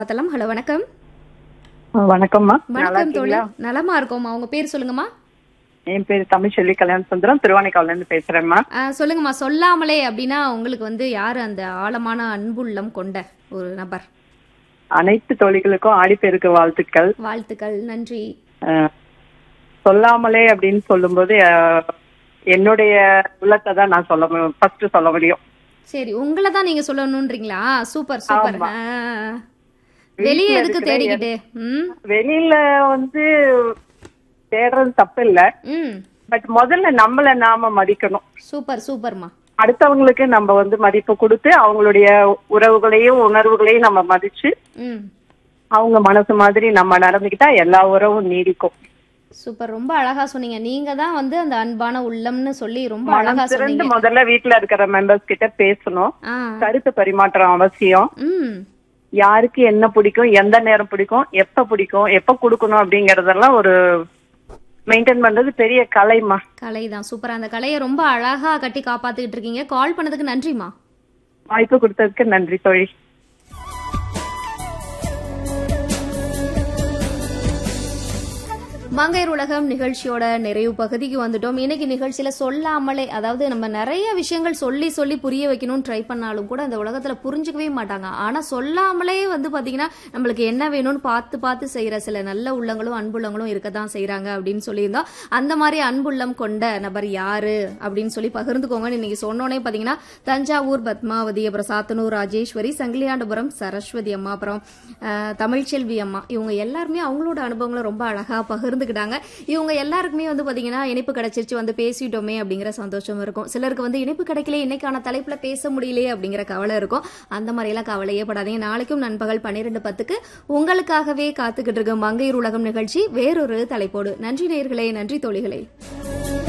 பார்த்தலாம் ஹலோ வணக்கம் வணக்கம்மா நல்லா வணக்கம் தோழி இருக்கீங்களா நலமா இருக்கோம்மா உங்க பேர் சொல்லுங்கம்மா என் பேர் தமிழ்ச்செல்வி கல்யாண சுந்தரம் திருவானைக்காவில இருந்து பேசுறேன்மா ஆ, சொல்லுங்கம்மா சொல்லாமலே அப்படின்னா உங்களுக்கு வந்து யாரு அந்த ஆழமான அன்புள்ளம் கொண்ட ஒரு நபர் அனைத்து தோழிகளுக்கும் ஆடிப்பெருக்கு வாழ்த்துக்கள் வாழ்த்துக்கள் நன்றி அஹ், சொல்லாமலே அப்படின்னு சொல்லும்போது அஹ், என்னுடைய உள்ளத்தை தான் நான் சொல்ல ஃபர்ஸ்ட் சொல்ல முடியும் சரி உங்களை தான் நீங்க சொல்லணும்ன்றீங்களா சூப்பர் சூப்பர் ஆமா. ஆ. வெளியே வீட்ல எதுக்கு இருக்கிற தேடிக்கிட்டு ம் வெளியில வந்து தேடுறது தப்பு இல்ல ம் பட் முதல்ல நம்மள நாம மதிக்கணும் சூப்பர் சூப்பர்மா அடுத்தவங்களுக்கு நம்ம வந்து மதிப்பு கொடுத்து அவங்களுடைய உறவுகளையும் உணர்வுகளையும் நம்ம மதிச்சு ம் அவங்க மனசு மாதிரி நம்ம நடந்துக்கிட்டா எல்லா உறவும் நீடிக்கும் சூப்பர் ரொம்ப அழகா சொன்னீங்க நீங்க தான் வந்து அந்த அன்பான உள்ளம்னு சொல்லி ரொம்ப அழகா மனம் திறந்து சொன்னீங்க முதல்ல வீட்ல இருக்கிற மெம்பர்ஸ் கிட்ட பேசணும் ஆ கருத்து பரிமாற்றம் அவசியம் ம் யாருக்கு என்ன பிடிக்கும் எந்த நேரம் பிடிக்கும் எப்ப பிடிக்கும் எப்ப கொடுக்கணும் அப்படிங்கறதெல்லாம் ஒரு மெயின்டைன் பண்றது பெரிய கலைமா கலை தான் சூப்பரா அந்த கலையை ரொம்ப அழகா கட்டி காப்பாத்திட்டு இருக்கீங்க கால் பண்ணதுக்கு நன்றிமா வாய்ப்பு கொடுத்ததுக்கு நன்றி தோழி மங்கையர் உலகம் நிகழ்ச்சியோட நிறைவு பகுதிக்கு வந்துட்டோம் இன்னைக்கு நிகழ்ச்சியில சொல்லாமலே அதாவது நம்ம நிறைய விஷயங்கள் சொல்லி சொல்லி புரிய வைக்கணும்னு ட்ரை பண்ணாலும் கூட இந்த உலகத்துல புரிஞ்சுக்கவே மாட்டாங்க ஆனா சொல்லாமலே வந்து பாத்தீங்கன்னா நம்மளுக்கு என்ன வேணும்னு பார்த்து பார்த்து செய்யற சில நல்ல உள்ளங்களும் அன்புள்ளங்களும் இருக்கதான் செய்றாங்க அப்படின்னு சொல்லியிருந்தோம் அந்த மாதிரி அன்புள்ளம் கொண்ட நபர் யாரு அப்படின்னு சொல்லி பகிர்ந்துக்கோங்கன்னு இன்னைக்கு சொன்னோன்னே பாத்தீங்கன்னா தஞ்சாவூர் பத்மாவதி அப்புறம் சாத்தனூர் ராஜேஸ்வரி சங்கிலியாண்டபுரம் சரஸ்வதி அம்மா அப்புறம் அஹ், தமிழ்ச்செல்வி அம்மா இவங்க எல்லாருமே அவங்களோட அனுபவங்களை ரொம்ப அழகா பகிர்ந்துக்கிட்டாங்க இவங்க எல்லாருக்குமே வந்து பாத்தீங்கன்னா இணைப்பு கிடைச்சிருச்சு வந்து பேசிட்டோமே அப்படிங்கிற சந்தோஷம் இருக்கும் சிலருக்கு வந்து இணைப்பு கிடைக்கல இன்னைக்கான தலைப்புல பேச முடியலையே அப்படிங்கிற கவலை இருக்கும் அந்த மாதிரியெல்லாம் கவலையே படாதீங்க நாளைக்கும் நண்பகல் பன்னிரெண்டு பத்துக்கு உங்களுக்காகவே காத்துக்கிட்டு இருக்க மங்கையர் உலகம் நிகழ்ச்சி வேறொரு தலைப்போடு நன்றி நேயர்களே நன்றி தோழிகளே